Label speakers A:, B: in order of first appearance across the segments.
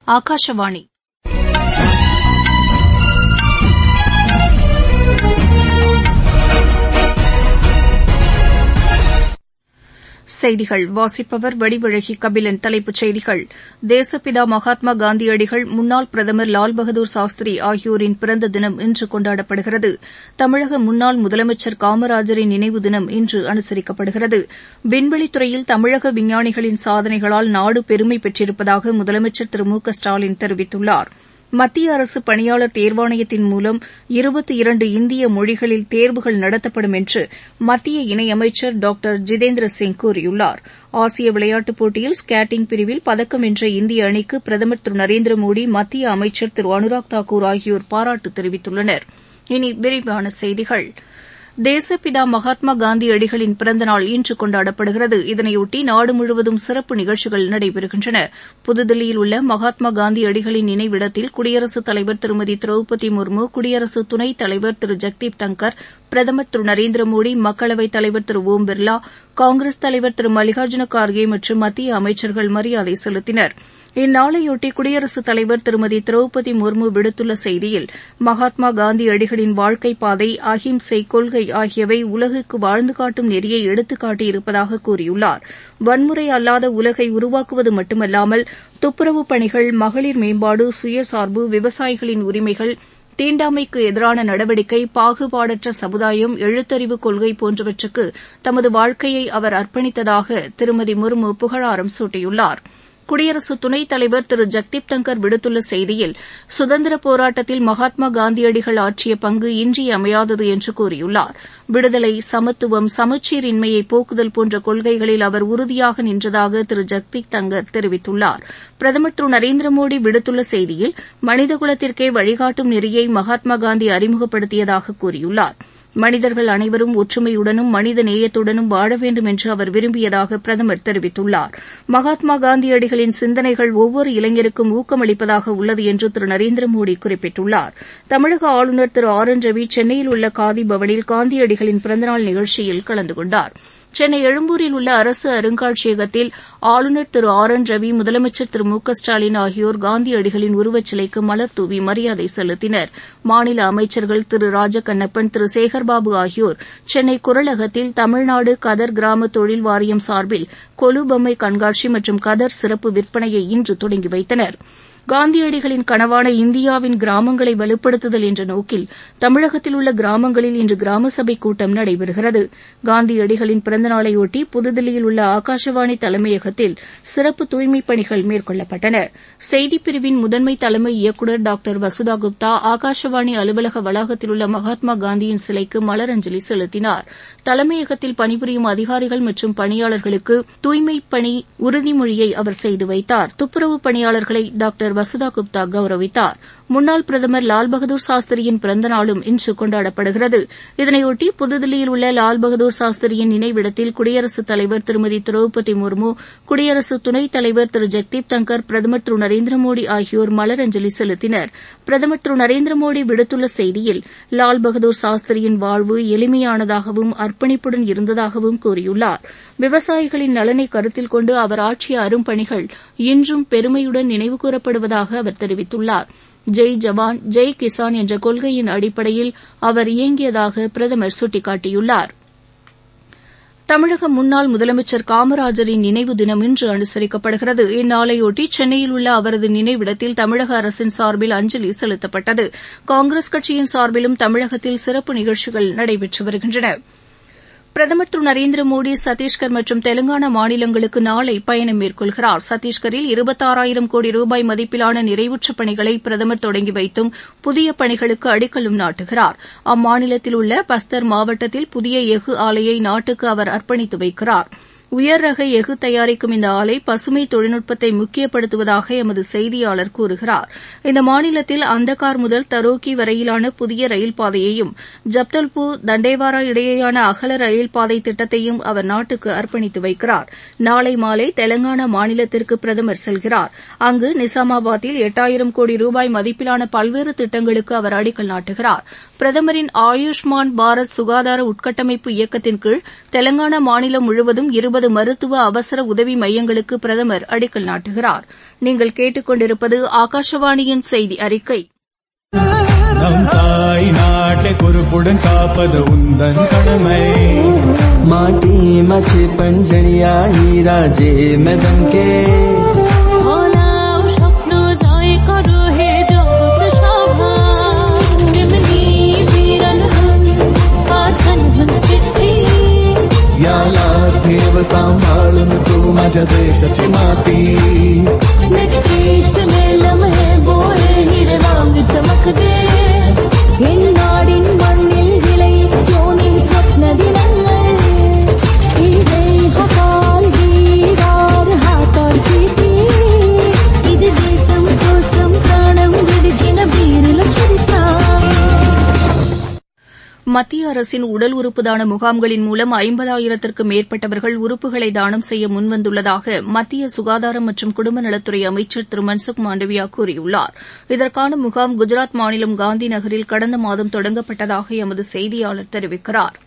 A: ஆகாஷவாணி செய்திகள் வாசிப்பவர் வடிவழகி கபிலன் தலைப்புச் செய்திகள் தேசப்பிதா மகாத்மா காந்தியடிகள் முன்னாள் பிரதமர் லால் பகதூர் சாஸ்திரி ஆகியோரின் பிறந்த தினம் இன்று கொண்டாடப்படுகிறது தமிழக முன்னாள் முதலமைச்சர் காமராஜரின் நினைவு தினம் இன்று அனுசரிக்கப்படுகிறது விண்வெளித்துறையில் தமிழக விஞ்ஞானிகளின் சாதனைகளால் நாடு பெருமை பெற்றிருப்பதாக முதலமைச்சர் திரு மு க ஸ்டாலின் தெரிவித்துள்ளாா் மத்திய அரசு பணியாளர் தேர்வாணையத்தின் மூலம் இருபத்தி இரண்டு இந்திய மொழிகளில் தேர்வுகள் நடத்தப்படும் என்று மத்திய இணையமைச்சர் டாக்டர் ஜிதேந்திர சிங் கூறியுள்ளார் ஆசிய விளையாட்டுப் போட்டியில் ஸ்கேட்டிங் பிரிவில் பதக்கம் வென்ற இந்திய அணிக்கு பிரதமர் திரு நரேந்திர மோடி மத்திய அமைச்சர் திரு அனுராக் தாக்கூர் ஆகியோர் பாராட்டு தெரிவித்துள்ளனர் இனி விரிவான செய்திகள் தேசப்பிதா மகாத்மா காந்தியடிகளின் பிறந்தநாள் இன்று கொண்டாடப்படுகிறது இதனையொட்டி நாடு முழுவதும் சிறப்பு நிகழ்ச்சிகள் நடைபெறுகின்றன புதுதில்லியில் உள்ள மகாத்மா காந்தியடிகளின் நினைவிடத்தில் குடியரசுத் தலைவர் திருமதி திரௌபதி முர்மு குடியரசு துணைத் தலைவர் திரு ஜெக்தீப் தங்கர் பிரதமர் திரு நரேந்திர மோடி மக்களவைத் தலைவர் திரு ஓம் பிர்லா காங்கிரஸ் தலைவர் திரு மல்லிகார்ஜுன கார்கே மற்றும் மத்திய அமைச்சர்கள் மரியாதை செலுத்தினர் இந்நாளையொட்டி குடியரசுத் தலைவர் திருமதி திரௌபதி முர்மு விடுத்துள்ள செய்தியில் மகாத்மா காந்தியடிகளின் வாழ்க்கைப் பாதை அஹிம்சை கொள்கை ஆகியவை உலகுக்கு வாழ்ந்து காட்டும் நெறியை எடுத்துக் காட்டியிருப்பதாக கூறியுள்ளார் வன்முறை அல்லாத உலகை உருவாக்குவது மட்டுமல்லாமல் துப்புரவுப் பணிகள் மகளிர் மேம்பாடு சுயசார்பு விவசாயிகளின் உரிமைகள் தீண்டாமைக்கு எதிரான நடவடிக்கை பாகுபாடற்ற சமுதாயம் எழுத்தறிவு கொள்கை போன்றவற்றுக்கு தமது வாழ்க்கையை அவர் அர்ப்பணித்ததாக திருமதி முர்மு புகழாரம் சூட்டியுள்ளாா் குடியரசு துணைத் தலைவர் திரு ஜெக்தீப் தங்கர் விடுத்துள்ள செய்தியில் சுதந்திரப் போராட்டத்தில் மகாத்மா காந்தியடிகள் ஆற்றிய பங்கு இன்றியமையாதது என்று கூறியுள்ளார் விடுதலை சமத்துவம் சமச்சீரின்மையை போக்குதல் போன்ற கொள்கைகளில் அவர் உறுதியாக நின்றதாக திரு ஜெக்தீப் தங்கர் தெரிவித்துள்ளார் பிரதமர் திரு நரேந்திர மோடி விடுத்துள்ள செய்தியில் மனிதகுலத்திற்கே வழிகாட்டும் நெறியை மகாத்மா காந்தி அறிமுகப்படுத்தியதாக கூறியுள்ளாா் மனிதர்கள் அனைவரும் ஒற்றுமையுடனும் மனித நேயத்துடனும் வாழ வேண்டும் என்று அவர் விரும்பியதாக பிரதமர் தெரிவித்துள்ளார் மகாத்மா காந்தியடிகளின் சிந்தனைகள் ஒவ்வொரு இளைஞருக்கும் ஊக்கமளிப்பதாக உள்ளது என்று திரு நரேந்திர மோடி குறிப்பிட்டுள்ளார் தமிழக ஆளுநர் திரு ஆர் என் ரவி சென்னையில் உள்ள காதி பவனில் காந்தியடிகளின் பிறந்தநாள் நிகழ்ச்சியில் கலந்து கொண்டாா் சென்னை எழும்பூரில் உள்ள அரசு அருங்காட்சியகத்தில் ஆளுநர் திரு ஆர் என் ரவி முதலமைச்சர் திரு மு க ஸ்டாலின் ஆகியோர் காந்தியடிகளின் உருவச்சிலைக்கு மலர் தூவி மரியாதை செலுத்தினர் மாநில அமைச்சர்கள் திரு ராஜகண்ணப்பன் திரு சேகர்பாபு ஆகியோர் சென்னை குரலகத்தில் தமிழ்நாடு கதர் கிராம தொழில் வாரியம் சார்பில் கொலு பொம்மை கண்காட்சி மற்றும் கதர் சிறப்பு விற்பனையை இன்று தொடங்கி வைத்தனா் காந்தியடிகளின் கனவான இந்தியாவின் கிராமங்களை வலுப்படுத்துதல் என்ற நோக்கில் தமிழகத்தில் உள்ள கிராமங்களில் இன்று கிராம சபை கூட்டம் நடைபெறுகிறது காந்தியடிகளின் பிறந்தநாளையொட்டி புதுதில்லியில் உள்ள ஆகாஷவாணி தலைமையகத்தில் சிறப்பு தூய்மைப் பணிகள் மேற்கொள்ளப்பட்டன செய்திப்பிரிவின் முதன்மை தலைமை இயக்குநர் டாக்டர் வசுதா குப்தா ஆகாஷவாணி அலுவலக வளாகத்தில் உள்ள மகாத்மா காந்தியின் சிலைக்கு மலரஞ்சலி செலுத்தினார் தலைமையகத்தில் பணிபுரியும் அதிகாரிகள் மற்றும் பணியாளர்களுக்கு தூய்மைப் பணி உறுதிமொழியை அவர் செய்து வைத்தார் துப்புரவு பணியாளர்களை டாக்டர் வசுதா குப்தா கௌரவித்தார் முன்னாள் பிரதமர் லால் பகதூர் சாஸ்திரியின் பிறந்த நாளும் இன்று கொண்டாடப்படுகிறது இதனையொட்டி புதுதில்லியில் உள்ள லால் பகதூர் சாஸ்திரியின் நினைவிடத்தில் குடியரசுத் தலைவர் திருமதி திரௌபதி முர்மு குடியரசு துணைத் தலைவர் திரு ஜெக்தீப் தங்கர் பிரதமர் திரு நரேந்திர மோடி ஆகியோர் மலரஞ்சலி செலுத்தினர் பிரதமர் திரு நரேந்திர மோடி விடுத்துள்ள செய்தியில் லால் பகதூர் சாஸ்திரியின் வாழ்வு எளிமையானதாகவும் அர்ப்பணிப்புடன் இருந்ததாகவும் கூறியுள்ளார் விவசாயிகளின் நலனை கருத்தில் கொண்டு அவர் ஆற்றிய அரும்பணிகள் இன்றும் பெருமையுடன் நினைவுகூரப்படுவதாக அவர் தெரிவித்துள்ளார் ஜெய் ஜவான் ஜெய் கிசான் என்ற கொள்கையின் அடிப்படையில் அவர் இயங்கியதாக பிரதமர் சுட்டிக்காட்டியுள்ளார் தமிழக முன்னாள் முதலமைச்சர் காமராஜரின் நினைவு தினம் இன்று அனுசரிக்கப்படுகிறது இந்நாளையொட்டி சென்னையில் உள்ள அவரது நினைவிடத்தில் தமிழக அரசின் சார்பில் அஞ்சலி செலுத்தப்பட்டது காங்கிரஸ் கட்சியின் சார்பிலும் தமிழகத்தில் சிறப்பு நிகழ்ச்சிகள் நடைபெற்று வருகின்றன பிரதமர் திரு நரேந்திர மோடி சத்தீஸ்கர் மற்றும் தெலங்கானா மாநிலங்களுக்கு நாளை பயணம் மேற்கொள்கிறார் சத்தீஸ்கரில் இருபத்தாறாயிரம் கோடி ரூபாய் மதிப்பிலான நிறைவுற்ற பணிகளை பிரதமர் தொடங்கி வைத்தும் புதிய பணிகளுக்கு அடிக்கல்லும் நாட்டுகிறார் அம்மாநிலத்தில் உள்ள பஸ்தர் மாவட்டத்தில் புதிய எஃகு ஆலையை நாட்டுக்கு அவர் அர்ப்பணித்து வைக்கிறார் உயர் ரக எஃகு தயாரிக்கும் இந்த ஆலை பசுமை தொழில்நுட்பத்தை முக்கியப்படுத்துவதாக எமது செய்தியாளர் கூறுகிறார் இந்த மாநிலத்தில் அந்தகார் முதல் தரோக்கி வரையிலான புதிய ரயில் பாதையையும் ஜப்தல்பூர் தண்டேவாரா இடையேயான அகல ரயில் பாதை திட்டத்தையும் அவர் நாட்டுக்கு அர்ப்பணித்து வைக்கிறார் நாளை மாலை தெலங்கானா மாநிலத்திற்கு பிரதமர் செல்கிறார் அங்கு நிசாமாபாத்தில் எட்டாயிரம் கோடி ரூபாய் மதிப்பிலான பல்வேறு திட்டங்களுக்கு அவர் அடிக்கல் நாட்டுகிறார் பிரதமரின் ஆயுஷ்மான் பாரத் சுகாதார உட்கட்டமைப்பு இயக்கத்தின் கீழ் தெலங்கானா மாநிலம் முழுவதும் இருபது ஒன்பது மருத்துவ அவசர உதவி மையங்களுக்கு பிரதமர் அடிக்கல் நாட்டுகிறார் நீங்கள் கேட்டுக் கொண்டிருப்பது ஆகாஷவாணியின் செய்தி அறிக்கை
B: நம் தாய் நாட்டை பொறுப்புடன் காப்பது உந்தன் கடமை
C: माटीमा पञ्जडिया हिरा जे मैदन के
D: হলাও স্বপ্ন জয় করো হে জগৎ সভা এমনি বিরল হন পাথন ঝুন चिठ्ठी
B: याला देव सांभाळून तू माझ्या देशाची माती
D: നെറ്റിച്ച മേലമേ പോലെ ഹിരവാങ് ചമക്കതേ എണ്ണാടിൻ മണ്ണിൽ വിളയിക്കോനിൻ സ്വപ്ന ദിനങ്ങൾ ഇതേ ഹോട്ടാൽ വീരാർ ഹാത്തോൾ സീതി ഇത് ദേശം కోసం ప్రాణం విడిచిన వీరుల చరిత్ర
A: மத்திய அரசின் உடல் உறுப்பு தான முகாம்களின் மூலம் ஐம்பதாயிரத்திற்கும் மேற்பட்டவர்கள் உறுப்புகளை தானம் செய்ய முன்வந்துள்ளதாக மத்திய சுகாதாரம் மற்றும் குடும்ப நலத்துறை அமைச்சர் திரு மன்சுக் மாண்டவியா கூறியுள்ளார் இதற்கான முகாம் குஜராத் மாநிலம் காந்தி நகரில் கடந்த மாதம் தொடங்கப்பட்டதாக எமது செய்தியாளர் தெரிவிக்கிறார்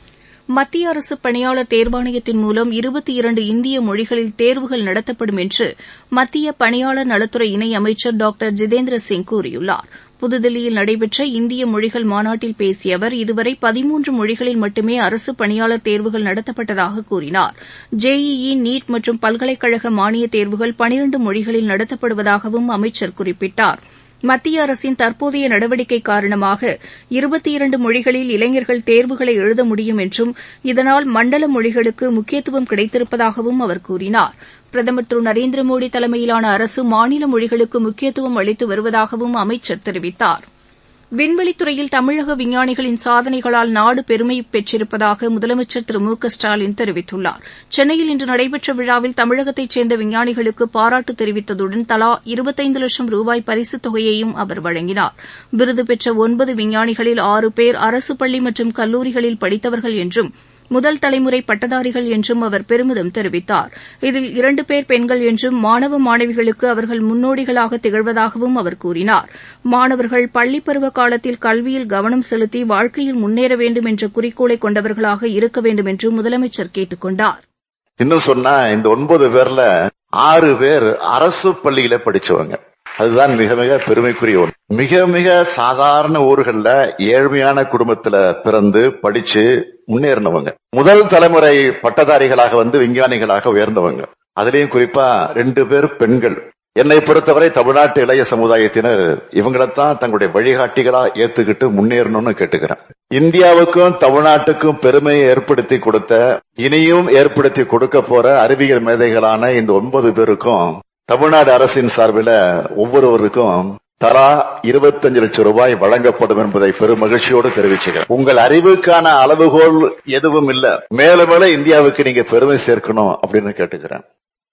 A: மத்திய அரசு பணியாளர் தேர்வாணையத்தின் மூலம் இருபத்தி இரண்டு இந்திய மொழிகளில் தேர்வுகள் நடத்தப்படும் என்று மத்திய பணியாளர் நலத்துறை இணை அமைச்சர் டாக்டர் ஜிதேந்திர சிங் கூறியுள்ளார் புதுதில்லியில் நடைபெற்ற இந்திய மொழிகள் மாநாட்டில் பேசிய அவர் இதுவரை பதிமூன்று மொழிகளில் மட்டுமே அரசு பணியாளர் தேர்வுகள் நடத்தப்பட்டதாக கூறினார் ஜேஇஇ நீட் மற்றும் பல்கலைக்கழக மானியத் தேர்வுகள் பனிரண்டு மொழிகளில் நடத்தப்படுவதாகவும் அமைச்சர் குறிப்பிட்டார் மத்திய அரசின் தற்போதைய நடவடிக்கை காரணமாக இருபத்தி இரண்டு மொழிகளில் இளைஞர்கள் தேர்வுகளை எழுத முடியும் என்றும் இதனால் மண்டல மொழிகளுக்கு முக்கியத்துவம் கிடைத்திருப்பதாகவும் அவர் கூறினார் பிரதமர் திரு நரேந்திர மோடி தலைமையிலான அரசு மாநில மொழிகளுக்கு முக்கியத்துவம் அளித்து வருவதாகவும் அமைச்சர் தெரிவித்தார் விண்வெளித்துறையில் தமிழக விஞ்ஞானிகளின் சாதனைகளால் நாடு பெருமை பெற்றிருப்பதாக முதலமைச்சர் திரு மு க ஸ்டாலின் தெரிவித்துள்ளார் சென்னையில் இன்று நடைபெற்ற விழாவில் தமிழகத்தைச் சேர்ந்த விஞ்ஞானிகளுக்கு பாராட்டு தெரிவித்ததுடன் தலா இருபத்தைந்து லட்சம் ரூபாய் பரிசுத் தொகையையும் அவர் வழங்கினார் விருது பெற்ற ஒன்பது விஞ்ஞானிகளில் ஆறு பேர் அரசு பள்ளி மற்றும் கல்லூரிகளில் படித்தவர்கள் என்றும் முதல் தலைமுறை பட்டதாரிகள் என்றும் அவர் பெருமிதம் தெரிவித்தார் இதில் இரண்டு பேர் பெண்கள் என்றும் மாணவ மாணவிகளுக்கு அவர்கள் முன்னோடிகளாக திகழ்வதாகவும் அவர் கூறினார் மாணவர்கள் பள்ளிப் பருவ காலத்தில் கல்வியில் கவனம் செலுத்தி வாழ்க்கையில் முன்னேற வேண்டும் என்ற குறிக்கோளை கொண்டவர்களாக இருக்க வேண்டும் என்று முதலமைச்சர் கேட்டுக் கொண்டார்
E: இன்னும் சொன்னா இந்த ஒன்பது பேர்ல ஆறு பேர் அரசு பள்ளியில படிச்சவங்க அதுதான் மிக மிக பெருமைக்குரிய ஒன்று மிக மிக சாதாரண ஊர்கள்ல ஏழ்மையான குடும்பத்துல பிறந்து படிச்சு முன்னேறினவங்க முதல் தலைமுறை பட்டதாரிகளாக வந்து விஞ்ஞானிகளாக உயர்ந்தவங்க அதுலயும் குறிப்பா ரெண்டு பேர் பெண்கள் என்னை பொறுத்தவரை தமிழ்நாட்டு இளைய சமுதாயத்தினர் இவங்களைத்தான் தங்களுடைய வழிகாட்டிகளா ஏத்துக்கிட்டு முன்னேறணும்னு கேட்டுக்கிறேன் இந்தியாவுக்கும் தமிழ்நாட்டுக்கும் பெருமையை ஏற்படுத்தி கொடுத்த இனியும் ஏற்படுத்தி கொடுக்க போற அறிவியல் மேதைகளான இந்த ஒன்பது பேருக்கும் தமிழ்நாடு அரசின் சார்பில் ஒவ்வொருவருக்கும் தலா இருபத்தஞ்சு லட்சம் ரூபாய் வழங்கப்படும் என்பதை பெரும் மகிழ்ச்சியோடு தெரிவிச்சுக்கிறேன் உங்கள் அறிவுக்கான அளவுகோல் எதுவும் இல்ல மேலும் மேல இந்தியாவுக்கு நீங்க பெருமை சேர்க்கணும் அப்படின்னு கேட்டுக்கிறேன்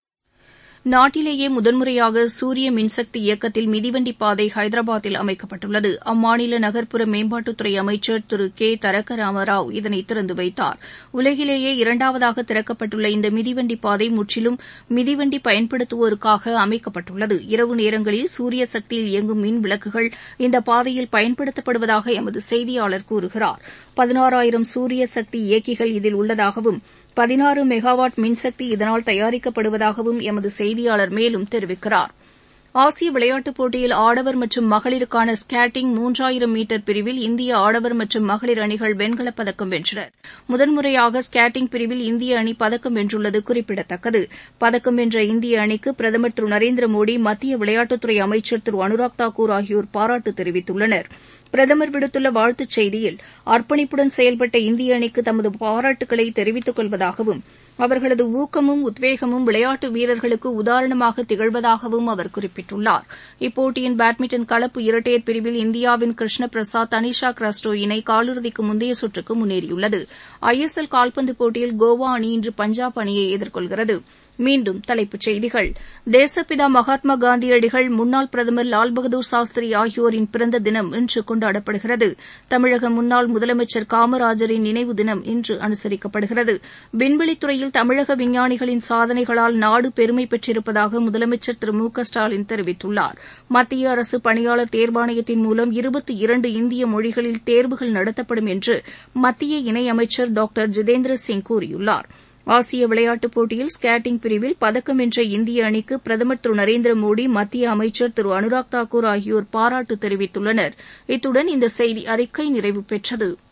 A: நாட்டிலேயே முதன்முறையாக சூரிய மின்சக்தி இயக்கத்தில் மிதிவண்டி பாதை ஹைதராபாத்தில் அமைக்கப்பட்டுள்ளது அம்மாநில நகர்ப்புற மேம்பாட்டுத்துறை அமைச்சர் திரு கே தரக்க ராமராவ் இதனை திறந்து வைத்தார் உலகிலேயே இரண்டாவதாக திறக்கப்பட்டுள்ள இந்த மிதிவண்டி பாதை முற்றிலும் மிதிவண்டி பயன்படுத்துவோருக்காக அமைக்கப்பட்டுள்ளது இரவு நேரங்களில் சூரிய சக்தியில் இயங்கும் மின் விளக்குகள் இந்த பாதையில் பயன்படுத்தப்படுவதாக எமது செய்தியாளர் கூறுகிறார் பதினாறாயிரம் சூரிய சக்தி இயக்கிகள் இதில் உள்ளதாகவும் பதினாறு மெகாவாட் மின்சக்தி இதனால் தயாரிக்கப்படுவதாகவும் எமது செய்தியாளர் மேலும் தெரிவிக்கிறார் ஆசிய விளையாட்டுப் போட்டியில் ஆடவர் மற்றும் மகளிருக்கான ஸ்கேட்டிங் மூன்றாயிரம் மீட்டர் பிரிவில் இந்திய ஆடவர் மற்றும் மகளிர் அணிகள் வெண்கலப் பதக்கம் வென்றனர் முதன்முறையாக ஸ்கேட்டிங் பிரிவில் இந்திய அணி பதக்கம் வென்றுள்ளது குறிப்பிடத்தக்கது பதக்கம் வென்ற இந்திய அணிக்கு பிரதமர் திரு நரேந்திர மோடி மத்திய விளையாட்டுத்துறை அமைச்சர் திரு அனுராக் தாக்கூர் ஆகியோர் பாராட்டு தெரிவித்துள்ளனா் பிரதமர் விடுத்துள்ள வாழ்த்துச் செய்தியில் அர்ப்பணிப்புடன் செயல்பட்ட இந்திய அணிக்கு தமது பாராட்டுக்களை தெரிவித்துக் கொள்வதாகவும் அவர்களது ஊக்கமும் உத்வேகமும் விளையாட்டு வீரர்களுக்கு உதாரணமாக திகழ்வதாகவும் அவர் குறிப்பிட்டுள்ளார் இப்போட்டியின் பேட்மிண்டன் கலப்பு இரட்டையர் பிரிவில் இந்தியாவின் கிருஷ்ண பிரசாத் தனிஷா கிராஸ்டோ இணை காலிறுதிக்கு முந்தைய சுற்றுக்கு முன்னேறியுள்ளது ஐ எஸ் எல் கால்பந்து போட்டியில் கோவா அணி இன்று பஞ்சாப் அணியை எதிர்கொள்கிறது மீண்டும் தலைப்புச் செய்திகள் தேசப்பிதா மகாத்மா காந்தியடிகள் முன்னாள் பிரதமர் லால் பகதூர் சாஸ்திரி ஆகியோரின் பிறந்த தினம் இன்று கொண்டாடப்படுகிறது தமிழக முன்னாள் முதலமைச்சர் காமராஜரின் நினைவு தினம் இன்று அனுசரிக்கப்படுகிறது விண்வெளித்துறையில் தமிழக விஞ்ஞானிகளின் சாதனைகளால் நாடு பெருமை பெற்றிருப்பதாக முதலமைச்சர் திரு மு க ஸ்டாலின் தெரிவித்துள்ளார் மத்திய அரசு பணியாளர் தேர்வாணையத்தின் மூலம் இருபத்தி இரண்டு இந்திய மொழிகளில் தேர்வுகள் நடத்தப்படும் என்று மத்திய இணையமைச்சர் டாக்டர் ஜிதேந்திர சிங் கூறியுள்ளாா் ஆசிய விளையாட்டுப் போட்டியில் ஸ்கேட்டிங் பிரிவில் பதக்கம் வென்ற இந்திய அணிக்கு பிரதமர் திரு நரேந்திர மோடி மத்திய அமைச்சர் திரு அனுராக் தாக்கூர் ஆகியோர் பாராட்டு தெரிவித்துள்ளனர் இத்துடன் இந்த செய்தி அறிக்கை நிறைவு பெற்றது